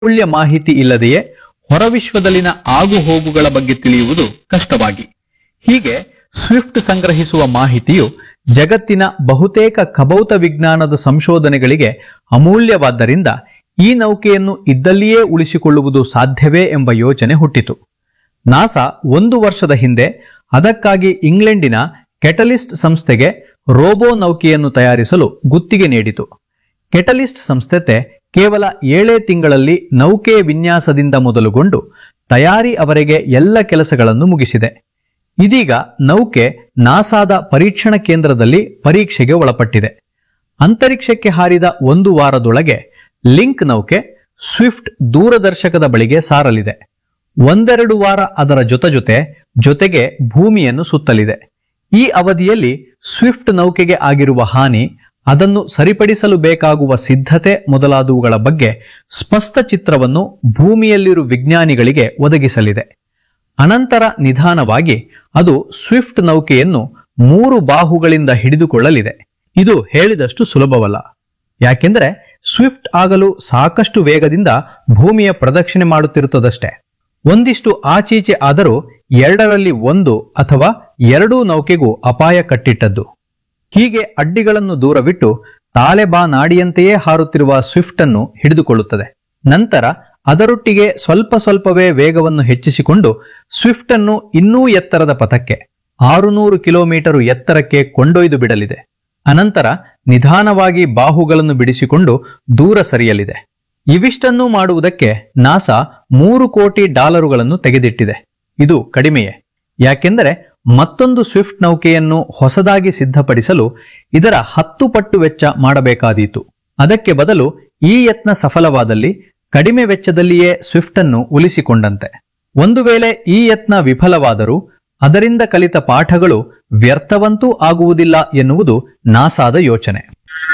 ಮೌಲ್ಯ ಮಾಹಿತಿ ಇಲ್ಲದೆಯೇ ಹೊರವಿಶ್ವದಲ್ಲಿನ ಆಗುಹೋಗುಗಳ ಬಗ್ಗೆ ತಿಳಿಯುವುದು ಕಷ್ಟವಾಗಿ ಹೀಗೆ ಸ್ವಿಫ್ಟ್ ಸಂಗ್ರಹಿಸುವ ಮಾಹಿತಿಯು ಜಗತ್ತಿನ ಬಹುತೇಕ ಖಭೌತ ವಿಜ್ಞಾನದ ಸಂಶೋಧನೆಗಳಿಗೆ ಅಮೂಲ್ಯವಾದ್ದರಿಂದ ಈ ನೌಕೆಯನ್ನು ಇದ್ದಲ್ಲಿಯೇ ಉಳಿಸಿಕೊಳ್ಳುವುದು ಸಾಧ್ಯವೇ ಎಂಬ ಯೋಚನೆ ಹುಟ್ಟಿತು ನಾಸಾ ಒಂದು ವರ್ಷದ ಹಿಂದೆ ಅದಕ್ಕಾಗಿ ಇಂಗ್ಲೆಂಡಿನ ಕೆಟಲಿಸ್ಟ್ ಸಂಸ್ಥೆಗೆ ರೋಬೋ ನೌಕೆಯನ್ನು ತಯಾರಿಸಲು ಗುತ್ತಿಗೆ ನೀಡಿತು ಕೆಟಲಿಸ್ಟ್ ಸಂಸ್ಥೆ ಕೇವಲ ಏಳೇ ತಿಂಗಳಲ್ಲಿ ನೌಕೆ ವಿನ್ಯಾಸದಿಂದ ಮೊದಲುಗೊಂಡು ತಯಾರಿ ಅವರೆಗೆ ಎಲ್ಲ ಕೆಲಸಗಳನ್ನು ಮುಗಿಸಿದೆ ಇದೀಗ ನೌಕೆ ನಾಸಾದ ಪರೀಕ್ಷಣ ಕೇಂದ್ರದಲ್ಲಿ ಪರೀಕ್ಷೆಗೆ ಒಳಪಟ್ಟಿದೆ ಅಂತರಿಕ್ಷಕ್ಕೆ ಹಾರಿದ ಒಂದು ವಾರದೊಳಗೆ ಲಿಂಕ್ ನೌಕೆ ಸ್ವಿಫ್ಟ್ ದೂರದರ್ಶಕದ ಬಳಿಗೆ ಸಾರಲಿದೆ ಒಂದೆರಡು ವಾರ ಅದರ ಜೊತೆ ಜೊತೆ ಜೊತೆಗೆ ಭೂಮಿಯನ್ನು ಸುತ್ತಲಿದೆ ಈ ಅವಧಿಯಲ್ಲಿ ಸ್ವಿಫ್ಟ್ ನೌಕೆಗೆ ಆಗಿರುವ ಹಾನಿ ಅದನ್ನು ಸರಿಪಡಿಸಲು ಬೇಕಾಗುವ ಸಿದ್ಧತೆ ಮೊದಲಾದವುಗಳ ಬಗ್ಗೆ ಸ್ಪಷ್ಟ ಚಿತ್ರವನ್ನು ಭೂಮಿಯಲ್ಲಿರುವ ವಿಜ್ಞಾನಿಗಳಿಗೆ ಒದಗಿಸಲಿದೆ ಅನಂತರ ನಿಧಾನವಾಗಿ ಅದು ಸ್ವಿಫ್ಟ್ ನೌಕೆಯನ್ನು ಮೂರು ಬಾಹುಗಳಿಂದ ಹಿಡಿದುಕೊಳ್ಳಲಿದೆ ಇದು ಹೇಳಿದಷ್ಟು ಸುಲಭವಲ್ಲ ಯಾಕೆಂದರೆ ಸ್ವಿಫ್ಟ್ ಆಗಲು ಸಾಕಷ್ಟು ವೇಗದಿಂದ ಭೂಮಿಯ ಪ್ರದಕ್ಷಿಣೆ ಮಾಡುತ್ತಿರುತ್ತದಷ್ಟೇ ಒಂದಿಷ್ಟು ಆಚೀಚೆ ಆದರೂ ಎರಡರಲ್ಲಿ ಒಂದು ಅಥವಾ ಎರಡೂ ನೌಕೆಗೂ ಅಪಾಯ ಕಟ್ಟಿಟ್ಟದ್ದು ಹೀಗೆ ಅಡ್ಡಿಗಳನ್ನು ದೂರವಿಟ್ಟು ತಾಲೆಬಾ ನಾಡಿಯಂತೆಯೇ ಹಾರುತ್ತಿರುವ ಸ್ವಿಫ್ಟ್ ಅನ್ನು ಹಿಡಿದುಕೊಳ್ಳುತ್ತದೆ ನಂತರ ಅದರೊಟ್ಟಿಗೆ ಸ್ವಲ್ಪ ಸ್ವಲ್ಪವೇ ವೇಗವನ್ನು ಹೆಚ್ಚಿಸಿಕೊಂಡು ಸ್ವಿಫ್ಟ್ ಅನ್ನು ಇನ್ನೂ ಎತ್ತರದ ಪಥಕ್ಕೆ ಆರುನೂರು ಕಿಲೋಮೀಟರು ಎತ್ತರಕ್ಕೆ ಕೊಂಡೊಯ್ದು ಬಿಡಲಿದೆ ಅನಂತರ ನಿಧಾನವಾಗಿ ಬಾಹುಗಳನ್ನು ಬಿಡಿಸಿಕೊಂಡು ದೂರ ಸರಿಯಲಿದೆ ಇವಿಷ್ಟನ್ನೂ ಮಾಡುವುದಕ್ಕೆ ನಾಸಾ ಮೂರು ಕೋಟಿ ಡಾಲರುಗಳನ್ನು ತೆಗೆದಿಟ್ಟಿದೆ ಇದು ಕಡಿಮೆಯೇ ಯಾಕೆಂದರೆ ಮತ್ತೊಂದು ಸ್ವಿಫ್ಟ್ ನೌಕೆಯನ್ನು ಹೊಸದಾಗಿ ಸಿದ್ಧಪಡಿಸಲು ಇದರ ಹತ್ತು ಪಟ್ಟು ವೆಚ್ಚ ಮಾಡಬೇಕಾದೀತು ಅದಕ್ಕೆ ಬದಲು ಈ ಯತ್ನ ಸಫಲವಾದಲ್ಲಿ ಕಡಿಮೆ ವೆಚ್ಚದಲ್ಲಿಯೇ ಸ್ವಿಫ್ಟ್ ಅನ್ನು ಉಳಿಸಿಕೊಂಡಂತೆ ಒಂದು ವೇಳೆ ಈ ಯತ್ನ ವಿಫಲವಾದರೂ ಅದರಿಂದ ಕಲಿತ ಪಾಠಗಳು ವ್ಯರ್ಥವಂತೂ ಆಗುವುದಿಲ್ಲ ಎನ್ನುವುದು ನಾಸಾದ ಯೋಚನೆ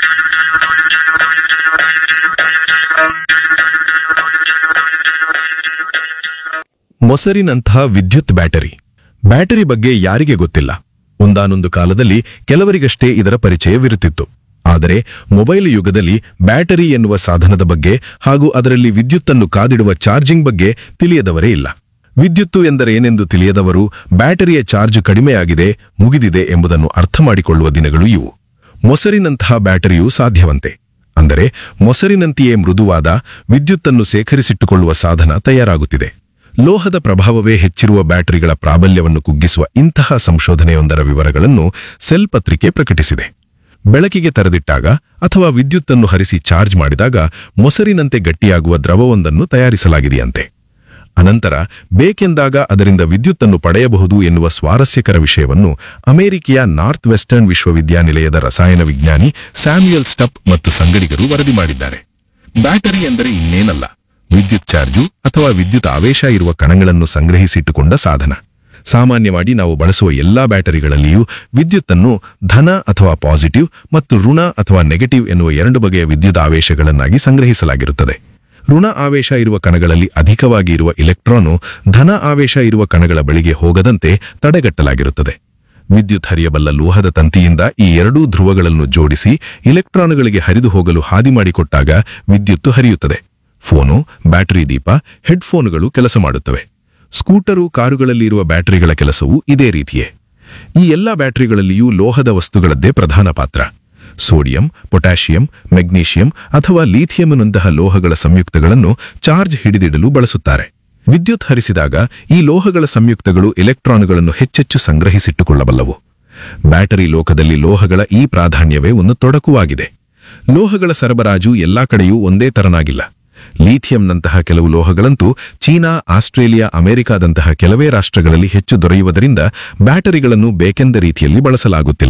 ಮೊಸರಿನಂತಹ ವಿದ್ಯುತ್ ಬ್ಯಾಟರಿ ಬ್ಯಾಟರಿ ಬಗ್ಗೆ ಯಾರಿಗೆ ಗೊತ್ತಿಲ್ಲ ಒಂದಾನೊಂದು ಕಾಲದಲ್ಲಿ ಕೆಲವರಿಗಷ್ಟೇ ಇದರ ಪರಿಚಯವಿರುತ್ತಿತ್ತು ಆದರೆ ಮೊಬೈಲ್ ಯುಗದಲ್ಲಿ ಬ್ಯಾಟರಿ ಎನ್ನುವ ಸಾಧನದ ಬಗ್ಗೆ ಹಾಗೂ ಅದರಲ್ಲಿ ವಿದ್ಯುತ್ತನ್ನು ಕಾದಿಡುವ ಚಾರ್ಜಿಂಗ್ ಬಗ್ಗೆ ತಿಳಿಯದವರೇ ಇಲ್ಲ ವಿದ್ಯುತ್ತು ಎಂದರೆ ಏನೆಂದು ತಿಳಿಯದವರು ಬ್ಯಾಟರಿಯ ಚಾರ್ಜ್ ಕಡಿಮೆಯಾಗಿದೆ ಮುಗಿದಿದೆ ಎಂಬುದನ್ನು ಅರ್ಥ ಮಾಡಿಕೊಳ್ಳುವ ದಿನಗಳು ಇವು ಮೊಸರಿನಂತಹ ಬ್ಯಾಟರಿಯೂ ಸಾಧ್ಯವಂತೆ ಅಂದರೆ ಮೊಸರಿನಂತೆಯೇ ಮೃದುವಾದ ವಿದ್ಯುತ್ತನ್ನು ಸೇಖರಿಸಿಟ್ಟುಕೊಳ್ಳುವ ಸಾಧನ ತಯಾರಾಗುತ್ತಿದೆ ಲೋಹದ ಪ್ರಭಾವವೇ ಹೆಚ್ಚಿರುವ ಬ್ಯಾಟರಿಗಳ ಪ್ರಾಬಲ್ಯವನ್ನು ಕುಗ್ಗಿಸುವ ಇಂತಹ ಸಂಶೋಧನೆಯೊಂದರ ವಿವರಗಳನ್ನು ಸೆಲ್ ಪತ್ರಿಕೆ ಪ್ರಕಟಿಸಿದೆ ಬೆಳಕಿಗೆ ತೆರೆದಿಟ್ಟಾಗ ಅಥವಾ ವಿದ್ಯುತ್ತನ್ನು ಹರಿಸಿ ಚಾರ್ಜ್ ಮಾಡಿದಾಗ ಮೊಸರಿನಂತೆ ಗಟ್ಟಿಯಾಗುವ ದ್ರವವೊಂದನ್ನು ತಯಾರಿಸಲಾಗಿದೆಯಂತೆ ಅನಂತರ ಬೇಕೆಂದಾಗ ಅದರಿಂದ ವಿದ್ಯುತ್ತನ್ನು ಪಡೆಯಬಹುದು ಎನ್ನುವ ಸ್ವಾರಸ್ಯಕರ ವಿಷಯವನ್ನು ಅಮೆರಿಕೆಯ ನಾರ್ತ್ ವೆಸ್ಟರ್ನ್ ವಿಶ್ವವಿದ್ಯಾನಿಲಯದ ರಸಾಯನ ವಿಜ್ಞಾನಿ ಸ್ಯಾಮ್ಯುಯಲ್ ಸ್ಟಪ್ ಮತ್ತು ಸಂಗಡಿಗರು ವರದಿ ಮಾಡಿದ್ದಾರೆ ಬ್ಯಾಟರಿ ಎಂದರೆ ಇನ್ನೇನಲ್ಲ ವಿದ್ಯುತ್ ಚಾರ್ಜು ಅಥವಾ ವಿದ್ಯುತ್ ಆವೇಶ ಇರುವ ಕಣಗಳನ್ನು ಸಂಗ್ರಹಿಸಿಟ್ಟುಕೊಂಡ ಸಾಧನ ಸಾಮಾನ್ಯವಾಗಿ ನಾವು ಬಳಸುವ ಎಲ್ಲಾ ಬ್ಯಾಟರಿಗಳಲ್ಲಿಯೂ ವಿದ್ಯುತ್ತನ್ನು ಧನ ಅಥವಾ ಪಾಸಿಟಿವ್ ಮತ್ತು ಋಣ ಅಥವಾ ನೆಗೆಟಿವ್ ಎನ್ನುವ ಎರಡು ಬಗೆಯ ವಿದ್ಯುತ್ ಆವೇಶಗಳನ್ನಾಗಿ ಸಂಗ್ರಹಿಸಲಾಗಿರುತ್ತದೆ ಋಣ ಆವೇಶ ಇರುವ ಕಣಗಳಲ್ಲಿ ಅಧಿಕವಾಗಿ ಇರುವ ಇಲೆಕ್ಟ್ರಾನು ಧನ ಆವೇಶ ಇರುವ ಕಣಗಳ ಬಳಿಗೆ ಹೋಗದಂತೆ ತಡೆಗಟ್ಟಲಾಗಿರುತ್ತದೆ ವಿದ್ಯುತ್ ಹರಿಯಬಲ್ಲ ಲೋಹದ ತಂತಿಯಿಂದ ಈ ಎರಡೂ ಧ್ರುವಗಳನ್ನು ಜೋಡಿಸಿ ಇಲೆಕ್ಟ್ರಾನುಗಳಿಗೆ ಹರಿದು ಹೋಗಲು ಹಾದಿ ಮಾಡಿಕೊಟ್ಟಾಗ ವಿದ್ಯುತ್ತು ಹರಿಯುತ್ತದೆ ಫೋನು ಬ್ಯಾಟರಿ ದೀಪ ಹೆಡ್ಫೋನುಗಳು ಕೆಲಸ ಮಾಡುತ್ತವೆ ಸ್ಕೂಟರು ಕಾರುಗಳಲ್ಲಿ ಇರುವ ಬ್ಯಾಟರಿಗಳ ಕೆಲಸವೂ ಇದೇ ರೀತಿಯೇ ಈ ಎಲ್ಲ ಬ್ಯಾಟರಿಗಳಲ್ಲಿಯೂ ಲೋಹದ ವಸ್ತುಗಳದ್ದೇ ಪ್ರಧಾನ ಪಾತ್ರ ಸೋಡಿಯಂ ಪೊಟ್ಯಾಷಿಯಂ ಮೆಗ್ನೀಷಿಯಂ ಅಥವಾ ಲೀಥಿಯಂನಂತಹ ಲೋಹಗಳ ಸಂಯುಕ್ತಗಳನ್ನು ಚಾರ್ಜ್ ಹಿಡಿದಿಡಲು ಬಳಸುತ್ತಾರೆ ವಿದ್ಯುತ್ ಹರಿಸಿದಾಗ ಈ ಲೋಹಗಳ ಸಂಯುಕ್ತಗಳು ಎಲೆಕ್ಟ್ರಾನುಗಳನ್ನು ಹೆಚ್ಚೆಚ್ಚು ಸಂಗ್ರಹಿಸಿಟ್ಟುಕೊಳ್ಳಬಲ್ಲವು ಬ್ಯಾಟರಿ ಲೋಕದಲ್ಲಿ ಲೋಹಗಳ ಈ ಪ್ರಾಧಾನ್ಯವೇ ಒಂದು ತೊಡಕುವಾಗಿದೆ ಲೋಹಗಳ ಸರಬರಾಜು ಎಲ್ಲಾ ಕಡೆಯೂ ಒಂದೇ ತರನಾಗಿಲ್ಲ ಲೀಥಿಯಂನಂತಹ ಕೆಲವು ಲೋಹಗಳಂತೂ ಚೀನಾ ಆಸ್ಟ್ರೇಲಿಯಾ ಅಮೆರಿಕಾದಂತಹ ಕೆಲವೇ ರಾಷ್ಟ್ರಗಳಲ್ಲಿ ಹೆಚ್ಚು ದೊರೆಯುವುದರಿಂದ ಬ್ಯಾಟರಿಗಳನ್ನು ಬೇಕೆಂದ ರೀತಿಯಲ್ಲಿ ಬಳಸಲಾಗುತ್ತಿಲ್ಲ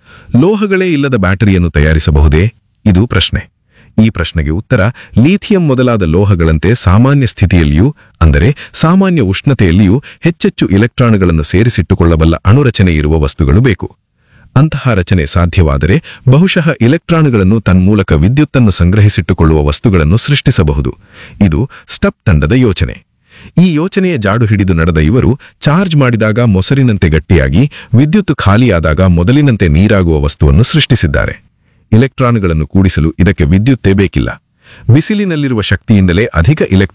ಲೋಹಗಳೇ ಇಲ್ಲದ ಬ್ಯಾಟರಿಯನ್ನು ತಯಾರಿಸಬಹುದೇ ಇದು ಪ್ರಶ್ನೆ ಈ ಪ್ರಶ್ನೆಗೆ ಉತ್ತರ ಲೀಥಿಯಂ ಮೊದಲಾದ ಲೋಹಗಳಂತೆ ಸಾಮಾನ್ಯ ಸ್ಥಿತಿಯಲ್ಲಿಯೂ ಅಂದರೆ ಸಾಮಾನ್ಯ ಉಷ್ಣತೆಯಲ್ಲಿಯೂ ಹೆಚ್ಚೆಚ್ಚು ಇಲೆಕ್ಟ್ರಾನುಗಳನ್ನು ಸೇರಿಸಿಟ್ಟುಕೊಳ್ಳಬಲ್ಲ ಅಣುರಚನೆ ಇರುವ ವಸ್ತುಗಳು ಬೇಕು ಅಂತಹ ರಚನೆ ಸಾಧ್ಯವಾದರೆ ಬಹುಶಃ ಇಲೆಕ್ಟ್ರಾನುಗಳನ್ನು ತನ್ಮೂಲಕ ವಿದ್ಯುತ್ತನ್ನು ಸಂಗ್ರಹಿಸಿಟ್ಟುಕೊಳ್ಳುವ ವಸ್ತುಗಳನ್ನು ಸೃಷ್ಟಿಸಬಹುದು ಇದು ಸ್ಟಪ್ ತಂಡದ ಯೋಚನೆ ಈ ಯೋಚನೆಯ ಜಾಡು ಹಿಡಿದು ನಡೆದ ಇವರು ಚಾರ್ಜ್ ಮಾಡಿದಾಗ ಮೊಸರಿನಂತೆ ಗಟ್ಟಿಯಾಗಿ ವಿದ್ಯುತ್ ಖಾಲಿಯಾದಾಗ ಮೊದಲಿನಂತೆ ನೀರಾಗುವ ವಸ್ತುವನ್ನು ಸೃಷ್ಟಿಸಿದ್ದಾರೆ ಇಲೆಕ್ಟ್ರಾನುಗಳನ್ನು ಕೂಡಿಸಲು ಇದಕ್ಕೆ ವಿದ್ಯುತ್ತೇ ಬೇಕಿಲ್ಲ ಬಿಸಿಲಿನಲ್ಲಿರುವ ಶಕ್ತಿಯಿಂದಲೇ ಅಧಿಕ